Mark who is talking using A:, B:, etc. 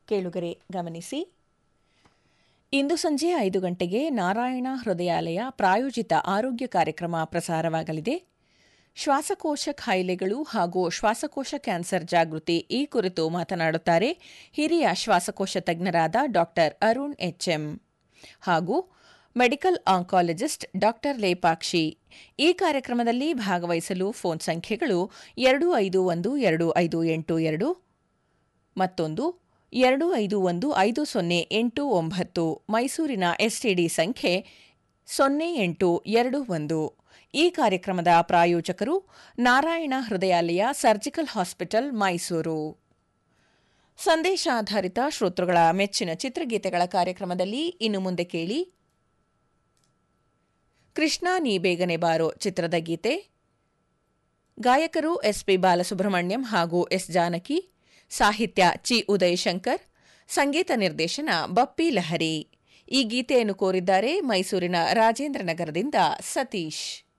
A: ಕೇಳುಗರೆ ಗಮನಿಸಿ ಇಂದು ಸಂಜೆ ಐದು ಗಂಟೆಗೆ ನಾರಾಯಣ ಹೃದಯಾಲಯ ಪ್ರಾಯೋಜಿತ ಆರೋಗ್ಯ ಕಾರ್ಯಕ್ರಮ ಪ್ರಸಾರವಾಗಲಿದೆ ಶ್ವಾಸಕೋಶ ಕಾಯಿಲೆಗಳು ಹಾಗೂ ಶ್ವಾಸಕೋಶ ಕ್ಯಾನ್ಸರ್ ಜಾಗೃತಿ ಈ ಕುರಿತು ಮಾತನಾಡುತ್ತಾರೆ ಹಿರಿಯ ಶ್ವಾಸಕೋಶ ತಜ್ಞರಾದ ಡಾ ಅರುಣ್ ಎಚ್ಎಂ ಹಾಗೂ ಮೆಡಿಕಲ್ ಆಂಕಾಲಜಿಸ್ಟ್ ಡಾ ಲೇಪಾಕ್ಷಿ ಈ ಕಾರ್ಯಕ್ರಮದಲ್ಲಿ ಭಾಗವಹಿಸಲು ಫೋನ್ ಸಂಖ್ಯೆಗಳು ಎರಡು ಐದು ಒಂದು ಎರಡು ಐದು ಎಂಟು ಎರಡು ಮತ್ತೊಂದು ಎರಡು ಐದು ಒಂದು ಐದು ಸೊನ್ನೆ ಎಂಟು ಒಂಬತ್ತು ಮೈಸೂರಿನ ಎಸ್ಟಿಡಿ ಸಂಖ್ಯೆ ಸೊನ್ನೆ ಎಂಟು ಎರಡು ಒಂದು ಈ ಕಾರ್ಯಕ್ರಮದ ಪ್ರಾಯೋಜಕರು ನಾರಾಯಣ ಹೃದಯಾಲಯ ಸರ್ಜಿಕಲ್ ಹಾಸ್ಪಿಟಲ್ ಮೈಸೂರು ಸಂದೇಶ ಆಧಾರಿತ ಶ್ರೋತೃಗಳ ಮೆಚ್ಚಿನ ಚಿತ್ರಗೀತೆಗಳ ಕಾರ್ಯಕ್ರಮದಲ್ಲಿ ಇನ್ನು ಮುಂದೆ ಕೇಳಿ ಕೃಷ್ಣ ನೀ ಬೇಗನೆ ಬಾರೋ ಚಿತ್ರದ ಗೀತೆ ಗಾಯಕರು ಎಸ್ಪಿ ಬಾಲಸುಬ್ರಹ್ಮಣ್ಯಂ ಹಾಗೂ ಎಸ್ ಜಾನಕಿ ಸಾಹಿತ್ಯ ಚಿ ಉದಯಶಂಕರ್ ಸಂಗೀತ ನಿರ್ದೇಶನ ಬಪ್ಪಿ ಲಹರಿ ಈ ಗೀತೆಯನ್ನು ಕೋರಿದ್ದಾರೆ ಮೈಸೂರಿನ ರಾಜೇಂದ್ರ ನಗರದಿಂದ ಸತೀಶ್